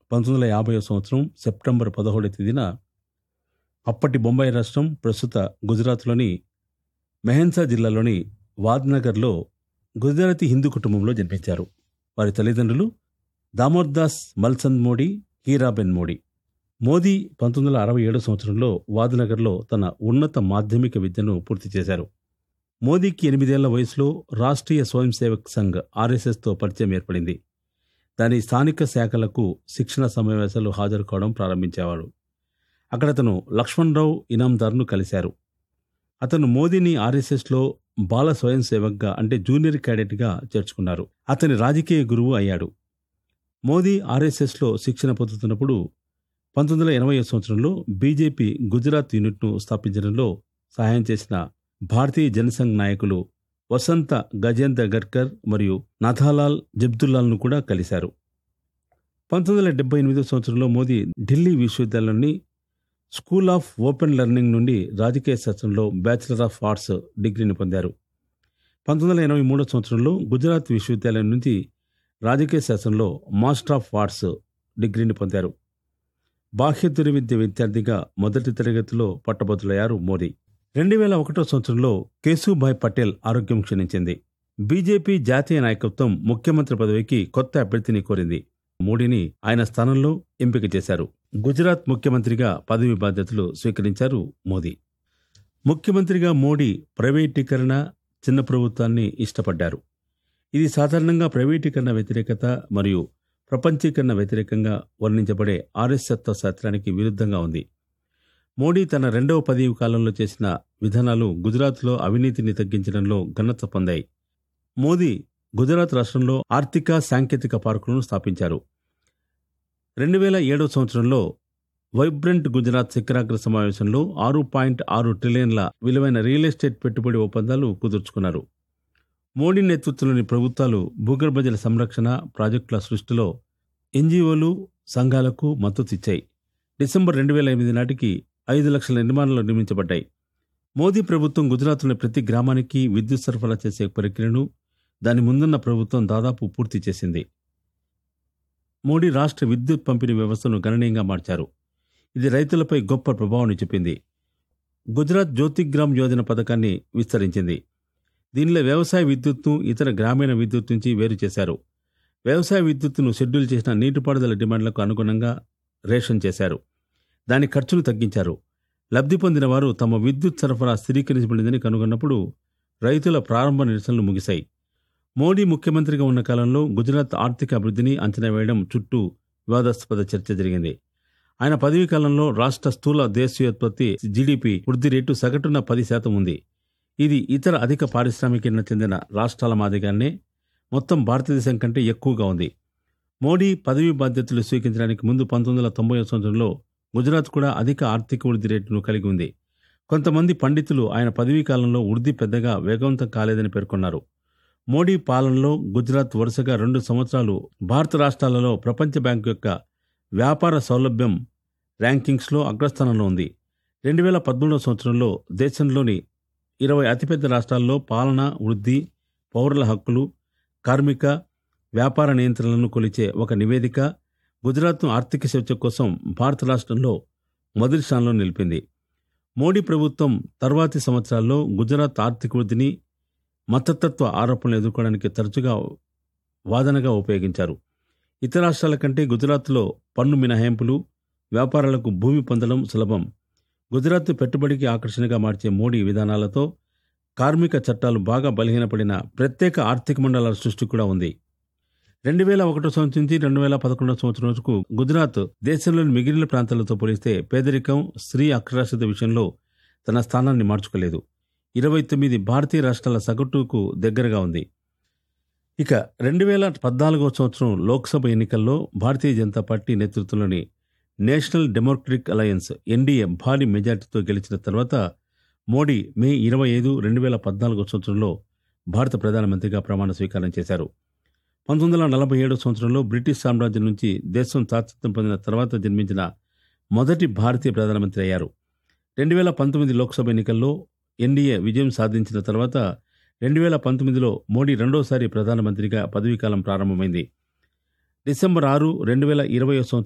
పంతొమ్మిది వందల యాభై సంవత్సరం సెప్టెంబర్ పదహోడవ తేదీన అప్పటి బొంబాయి రాష్ట్రం ప్రస్తుత గుజరాత్లోని మెహన్సా జిల్లాలోని వాద్నగర్లో గుజరాతీ హిందూ కుటుంబంలో జన్మించారు వారి తల్లిదండ్రులు దామోర్దాస్ మల్చంద్ మోడీ హీరాబెన్ మోడీ మోదీ పంతొమ్మిది వందల అరవై ఏడు సంవత్సరంలో వాద్నగర్లో తన ఉన్నత మాధ్యమిక విద్యను పూర్తి చేశారు మోదీకి ఎనిమిదేళ్ల వయసులో రాష్ట్రీయ స్వయం సేవక్ సంఘ్ ఆర్ఎస్ఎస్తో పరిచయం ఏర్పడింది దాని స్థానిక శాఖలకు శిక్షణ సమావేశాలు హాజరు కావడం ప్రారంభించేవాడు అక్కడ అతను లక్ష్మణరావు ఇనాందార్ను కలిశారు అతను మోదీని ఆర్ఎస్ఎస్లో బాల స్వయం సేవక్గా అంటే జూనియర్ క్యాడెట్గా చేర్చుకున్నారు అతని రాజకీయ గురువు అయ్యాడు మోదీ ఆర్ఎస్ఎస్లో శిక్షణ పొందుతున్నప్పుడు పంతొమ్మిది వందల ఎనభై సంవత్సరంలో బీజేపీ గుజరాత్ యూనిట్ను స్థాపించడంలో సహాయం చేసిన భారతీయ జనసంఘ్ నాయకులు వసంత గజేంద్ర గడ్కర్ మరియు నథాలాల్ జబ్దుల్లాల్ను కూడా కలిశారు పంతొమ్మిది వందల డెబ్బై ఎనిమిదో సంవత్సరంలో మోదీ ఢిల్లీ విశ్వవిద్యాలయంలోని స్కూల్ ఆఫ్ ఓపెన్ లెర్నింగ్ నుండి రాజకీయ శాస్త్రంలో బ్యాచిలర్ ఆఫ్ ఆర్ట్స్ డిగ్రీని పొందారు పంతొమ్మిది వందల ఎనభై మూడో సంవత్సరంలో గుజరాత్ విశ్వవిద్యాలయం నుంచి రాజకీయ శాస్త్రంలో మాస్టర్ ఆఫ్ ఆర్ట్స్ డిగ్రీని పొందారు బాహ్య దుర్విద్య విద్యార్థిగా మొదటి తరగతిలో పట్టభద్రులయ్యారు మోదీ రెండు వేల ఒకటో సంవత్సరంలో కేశుభాయ్ పటేల్ ఆరోగ్యం క్షీణించింది బీజేపీ జాతీయ నాయకత్వం ముఖ్యమంత్రి పదవికి కొత్త అభ్యర్థిని కోరింది మోడీని ఆయన స్థానంలో ఎంపిక చేశారు గుజరాత్ ముఖ్యమంత్రిగా పదవి బాధ్యతలు స్వీకరించారు మోదీ ముఖ్యమంత్రిగా మోడీ ప్రైవేటీకరణ చిన్న ప్రభుత్వాన్ని ఇష్టపడ్డారు ఇది సాధారణంగా ప్రైవేటీకరణ వ్యతిరేకత మరియు ప్రపంచీకరణ వ్యతిరేకంగా వర్ణించబడే ఆర్ఎస్ఎస్ శాస్త్రానికి విరుద్ధంగా ఉంది మోడీ తన రెండవ పదవి కాలంలో చేసిన విధానాలు గుజరాత్లో అవినీతిని తగ్గించడంలో ఘనత పొందాయి మోదీ గుజరాత్ రాష్ట్రంలో ఆర్థిక సాంకేతిక పార్కులను స్థాపించారు రెండు వేల ఏడో సంవత్సరంలో వైబ్రెంట్ గుజరాత్ శిఖరాగ్ర సమావేశంలో ఆరు పాయింట్ ఆరు ట్రిలియన్ల విలువైన రియల్ ఎస్టేట్ పెట్టుబడి ఒప్పందాలు కుదుర్చుకున్నారు మోడీ నేతృత్వంలోని ప్రభుత్వాలు భూగర్భ జల సంరక్షణ ప్రాజెక్టుల సృష్టిలో ఎన్జీఓలు సంఘాలకు మద్దతిచ్చాయి డిసెంబర్ రెండు వేల ఎనిమిది నాటికి ఐదు లక్షల నిర్మాణాలు నిర్మించబడ్డాయి మోదీ ప్రభుత్వం గుజరాత్లోని ప్రతి గ్రామానికి విద్యుత్ సరఫరా చేసే ప్రక్రియను దాని ముందున్న ప్రభుత్వం దాదాపు పూర్తి చేసింది మోడీ రాష్ట్ర విద్యుత్ పంపిణీ వ్యవస్థను గణనీయంగా మార్చారు ఇది రైతులపై గొప్ప ప్రభావాన్ని చూపింది గుజరాత్ జ్యోతిగ్రామ్ యోజన పథకాన్ని విస్తరించింది దీనిలో వ్యవసాయ విద్యుత్ను ఇతర గ్రామీణ విద్యుత్ నుంచి వేరు చేశారు వ్యవసాయ విద్యుత్తును షెడ్యూల్ చేసిన నీటిపారుదల డిమాండ్లకు అనుగుణంగా రేషన్ చేశారు దాని ఖర్చును తగ్గించారు లబ్ధి పొందిన వారు తమ విద్యుత్ సరఫరా స్థిరీకరించబడిందని కనుగొన్నప్పుడు రైతుల ప్రారంభ నిరసనలు ముగిశాయి మోడీ ముఖ్యమంత్రిగా ఉన్న కాలంలో గుజరాత్ ఆర్థిక అభివృద్ధిని అంచనా వేయడం చుట్టూ వివాదాస్పద చర్చ జరిగింది ఆయన పదవీ కాలంలో రాష్ట్ర స్థూల దేశీయోత్పత్తి జీడీపీ వృద్ధి రేటు సగటున పది శాతం ఉంది ఇది ఇతర అధిక పారిశ్రామికీకరణ చెందిన రాష్ట్రాల మాదిరిగానే మొత్తం భారతదేశం కంటే ఎక్కువగా ఉంది మోడీ పదవీ బాధ్యతలు స్వీకరించడానికి ముందు పంతొమ్మిది వందల తొంభై సంవత్సరంలో గుజరాత్ కూడా అధిక ఆర్థిక వృద్ధి రేటును కలిగి ఉంది కొంతమంది పండితులు ఆయన పదవీ కాలంలో వృద్ధి పెద్దగా వేగవంతం కాలేదని పేర్కొన్నారు మోడీ పాలనలో గుజరాత్ వరుసగా రెండు సంవత్సరాలు భారత రాష్ట్రాలలో ప్రపంచ బ్యాంకు యొక్క వ్యాపార సౌలభ్యం ర్యాంకింగ్స్లో అగ్రస్థానంలో ఉంది రెండు వేల పదమూడవ సంవత్సరంలో దేశంలోని ఇరవై అతిపెద్ద రాష్ట్రాల్లో పాలన వృద్ధి పౌరుల హక్కులు కార్మిక వ్యాపార నియంత్రణలను కొలిచే ఒక నివేదిక గుజరాత్ను ఆర్థిక స్వేచ్ఛ కోసం భారత రాష్ట్రంలో మొదటి స్థానంలో నిలిపింది మోడీ ప్రభుత్వం తర్వాతి సంవత్సరాల్లో గుజరాత్ ఆర్థిక వృద్ధిని మతతత్వ ఆరోపణలు ఎదుర్కోవడానికి తరచుగా వాదనగా ఉపయోగించారు ఇతర రాష్ట్రాల కంటే గుజరాత్లో పన్ను మినహాయింపులు వ్యాపారాలకు భూమి పొందడం సులభం గుజరాత్ పెట్టుబడికి ఆకర్షణగా మార్చే మోడీ విధానాలతో కార్మిక చట్టాలు బాగా బలహీనపడిన ప్రత్యేక ఆర్థిక మండలాల సృష్టి కూడా ఉంది రెండు వేల ఒకటో సంవత్సరం నుంచి రెండు వేల పదకొండవ సంవత్సరం వరకు గుజరాత్ దేశంలోని మిగిలిన ప్రాంతాలతో పోలిస్తే పేదరికం స్త్రీ అక్షరాస్యత విషయంలో తన స్థానాన్ని మార్చుకోలేదు ఇరవై తొమ్మిది భారతీయ రాష్ట్రాల సగటుకు దగ్గరగా ఉంది ఇక రెండు వేల పద్నాలుగో సంవత్సరం లోక్సభ ఎన్నికల్లో భారతీయ జనతా పార్టీ నేతృత్వంలోని నేషనల్ డెమోక్రటిక్ అలయన్స్ ఎన్డీఏ భారీ మెజార్టీతో గెలిచిన తర్వాత మోడీ మే ఇరవై ఐదు రెండు వేల పద్నాలుగో సంవత్సరంలో భారత ప్రధానమంత్రిగా ప్రమాణ స్వీకారం చేశారు పంతొమ్మిది వందల నలభై ఏడో సంవత్సరంలో బ్రిటిష్ సామ్రాజ్యం నుంచి దేశం తాత్సత్యం పొందిన తర్వాత జన్మించిన మొదటి భారతీయ ప్రధానమంత్రి అయ్యారు రెండు వేల పంతొమ్మిది లోక్సభ ఎన్నికల్లో ఎన్డీఏ విజయం సాధించిన తర్వాత రెండు వేల పంతొమ్మిదిలో మోడీ రెండోసారి ప్రధానమంత్రిగా పదవీకాలం ప్రారంభమైంది డిసెంబర్ ఆరు రెండు వేల ఇరవై సంవత్సరం